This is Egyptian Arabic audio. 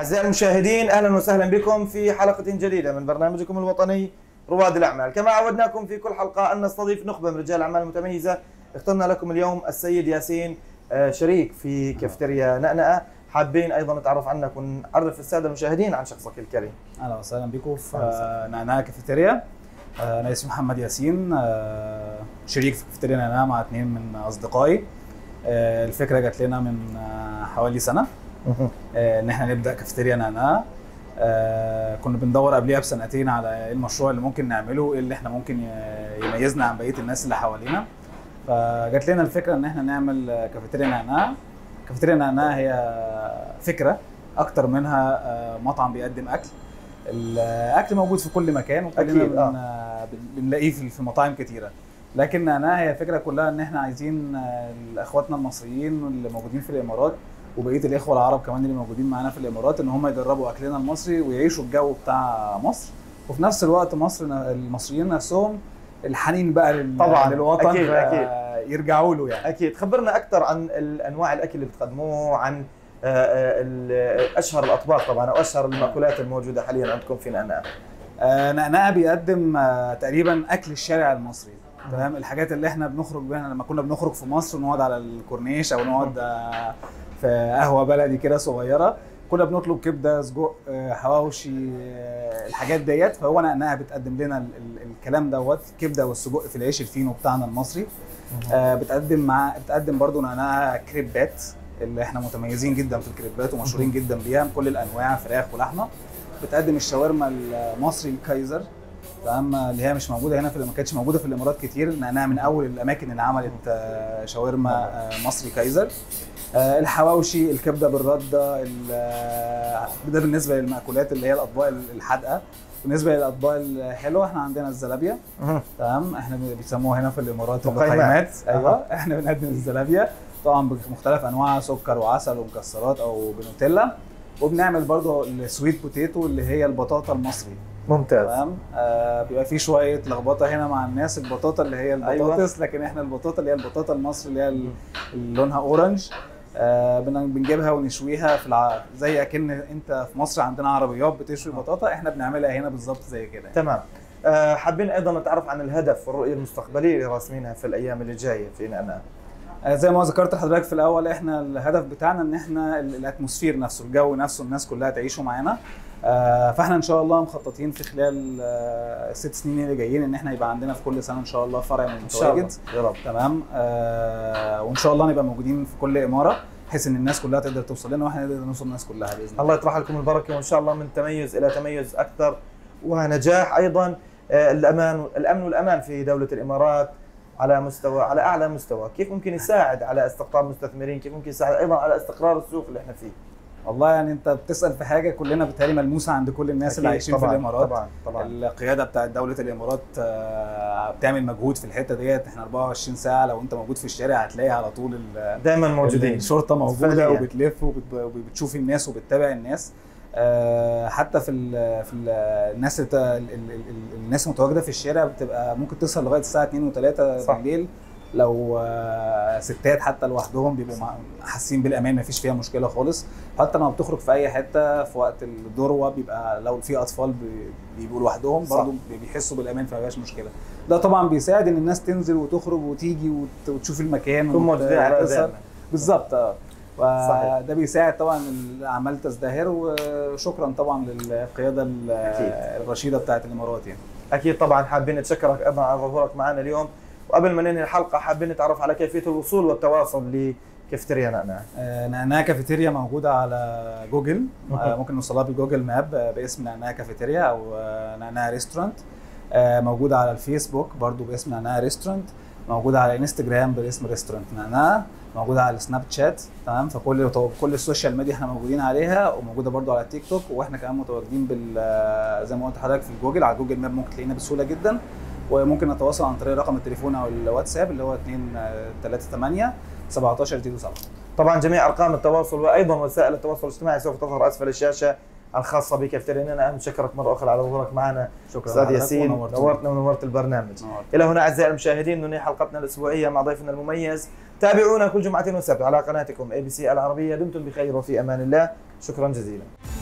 أعزائي المشاهدين أهلا وسهلا بكم في حلقة جديدة من برنامجكم الوطني رواد الأعمال كما عودناكم في كل حلقة أن نستضيف نخبة من رجال الأعمال المتميزة اخترنا لكم اليوم السيد ياسين آه، شريك في كافتيريا نأنأة حابين أيضا نتعرف عنك ونعرف السادة المشاهدين عن شخصك الكريم اهلا وسهلا بكم في أهلا آه، نعناع كافيتيريا آه، انا اسمي محمد ياسين آه، شريك في كافيتيريا نعناع مع اثنين من اصدقائي آه، الفكره جات لنا من آه، حوالي سنه آه، ان احنا نبدا كافيتيريا نعناع آه، كنا بندور قبليها بسنتين على ايه المشروع اللي ممكن نعمله ايه اللي احنا ممكن ي- يميزنا عن بقيه الناس اللي حوالينا فجات لنا الفكره ان احنا نعمل آه، كافيتيريا نعناع كافيتيريا نعناع هي فكره اكتر منها آه، مطعم بيقدم اكل الاكل موجود في كل مكان وكلنا أكيد، بن... آه. بن- بنلاقيه في في مطاعم كتيره لكن نعناع هي الفكره كلها ان احنا عايزين آه، اخواتنا المصريين اللي موجودين في الامارات وبقيه الاخوه العرب كمان اللي موجودين معانا في الامارات ان هم يجربوا اكلنا المصري ويعيشوا الجو بتاع مصر وفي نفس الوقت مصر المصريين نفسهم الحنين بقى لل... طبعاً، للوطن أكيد، أكيد. آه، يرجعوا له يعني أكيد خبرنا أكثر عن ال- أنواع الأكل اللي بتقدموه عن آه، آه، ال- أشهر الأطباق طبعا أو أشهر المأكولات الموجودة حاليا عندكم في نأنأة آه، نقنقه بيقدم آه، تقريبا اكل الشارع المصري تمام الحاجات اللي احنا بنخرج بيها لما كنا بنخرج في مصر ونقعد على الكورنيش او نقعد آه، في قهوه بلدي كده صغيره كنا بنطلب كبده سجق آه، حواوشي آه، الحاجات ديت فهو نقنقه بتقدم لنا ال- ال- الكلام دوت الكبده والسجق في العيش الفينو بتاعنا المصري آه، بتقدم مع بتقدم برضو نعناع كريبات اللي احنا متميزين جدا في الكريبات ومشهورين جدا بيها بكل الانواع فراخ ولحمه بتقدم الشاورما المصري الكايزر تمام اللي هي مش موجوده هنا في ما كانتش موجوده في الامارات كتير لانها من اول الاماكن اللي عملت آه، شاورما آه، مصري كايزر آه، الحواوشي الكبده بالرده ال- آه، ده بالنسبه للمأكولات اللي هي الاطباق الحادقه بالنسبه للاطباق الحلوه احنا عندنا الزلابيه مهم. تمام احنا بيسموها هنا في الامارات مقيمات. المقيمات أها. ايوه احنا بنقدم الزلابيه طبعا بمختلف انواعها سكر وعسل ومكسرات او بنوتيلا وبنعمل برضو السويت بوتيتو اللي هي البطاطا المصري ممتاز تمام آه بيبقى في شويه لخبطه هنا مع الناس البطاطا اللي هي البطاطس لكن احنا البطاطا اللي هي البطاطا المصري اللي هي ال- اللي لونها اورنج آه بن- بنجيبها ونشويها في الع... زي اكن انت في مصر عندنا عربيات بتشوي بطاطا احنا بنعملها هنا بالظبط زي كده تمام آه، حابين ايضا نتعرف عن الهدف والرؤيه المستقبليه اللي راسمينها في الايام اللي جايه في نأنأة آه، زي ما ذكرت لحضرتك في الاول احنا الهدف بتاعنا ان احنا ال- الاتموسفير نفسه الجو نفسه الناس كلها تعيشوا معانا آه، فاحنا ان شاء الله مخططين في خلال آه، الست سنين اللي جايين ان احنا يبقى عندنا في كل سنه ان شاء الله فرع ان شاء الله متواجد يا رب تمام آه، وان شاء الله نبقى موجودين في كل اماره بحيث ان الناس كلها تقدر توصل لنا واحنا نقدر نوصل للناس كلها باذن الله الله يطرح لكم البركه وان شاء الله من تميز الى تميز اكثر ونجاح ايضا آه، الامان الامن والامان في دوله الامارات على مستوى على اعلى مستوى، كيف ممكن يساعد على استقطاب مستثمرين؟ كيف ممكن يساعد ايضا على استقرار السوق اللي احنا فيه؟ والله يعني انت بتسال في حاجه كلنا بالتالي ملموسه عند كل الناس اللي أكيد، عايشين طبعاً، في الامارات طبعا طبعا القياده بتاعت دوله الامارات آه، بتعمل مجهود في الحته ديت احنا 24 ساعه لو انت موجود في الشارع هتلاقي على طول ال- دائما موجودين الشرطه موجوده فعلياً. وبتلف وبت- وبتشوف الناس وبتتابع الناس آه، حتى في ال في ال الناس اللي بت- ال- ال- ال- الناس المتواجده في الشارع بتبقى ممكن تسهر لغايه الساعه 2 و3 صح. بالليل لو آه، ستات حتى لوحدهم بيبقوا مع- حاسين بالامان مفيش فيها مشكله خالص حتى لما بتخرج في اي حته في وقت الذروه بيبقى لو في اطفال بي- بيبقوا لوحدهم صح. برضه بيحسوا بالامان فما بيبقاش مشكله ده طبعا بيساعد ان الناس تنزل وتخرج وتيجي وت- وتشوف المكان يكون موجودين على وتسهر. دائما بالظبط اه صحيح. وده بيساعد طبعا الاعمال تزدهر وشكرا طبعا للقياده ال- أكيد. الرشيده بتاعت الامارات يعني اكيد طبعا حابين نتشكرك ايضا على ظهورك معنا اليوم وقبل ما ننهي الحلقه حابين نتعرف على كيفيه الوصول والتواصل لكافتيريا نعناع آه، نعناع كافيتيريا موجوده على جوجل مهم. آه، ممكن نوصلها بالجوجل ماب آه، باسم نعناع كافيتيريا او آه، نعناع ريستورانت آه، موجوده على الفيسبوك برضو باسم نعناع ريستورانت موجوده على انستجرام باسم ريستورانت نعناع موجوده على السناب شات تمام فكل كل السوشيال ميديا احنا موجودين عليها وموجوده برضو على التيك توك واحنا كمان متواجدين بال آه، زي ما قلت لحضرتك في الجوجل على جوجل ماب ممكن تلاقينا بسهوله جدا وممكن نتواصل عن طريق رقم التليفون او الواتساب اللي هو 238 17 07 طبعا جميع ارقام التواصل وايضا وسائل التواصل الاجتماعي سوف تظهر اسفل الشاشه الخاصه بكافتيريا انا نشكرك مره اخرى على ظهورك معنا شكرا استاذ لحضرتك ياسين ونورتنا. نورتنا ونورت البرنامج نورتنا. الى هنا اعزائي المشاهدين ننهي حلقتنا الاسبوعيه مع ضيفنا المميز تابعونا كل جمعه وسبت على قناتكم اي بي سي العربيه دمتم بخير وفي امان الله شكرا جزيلا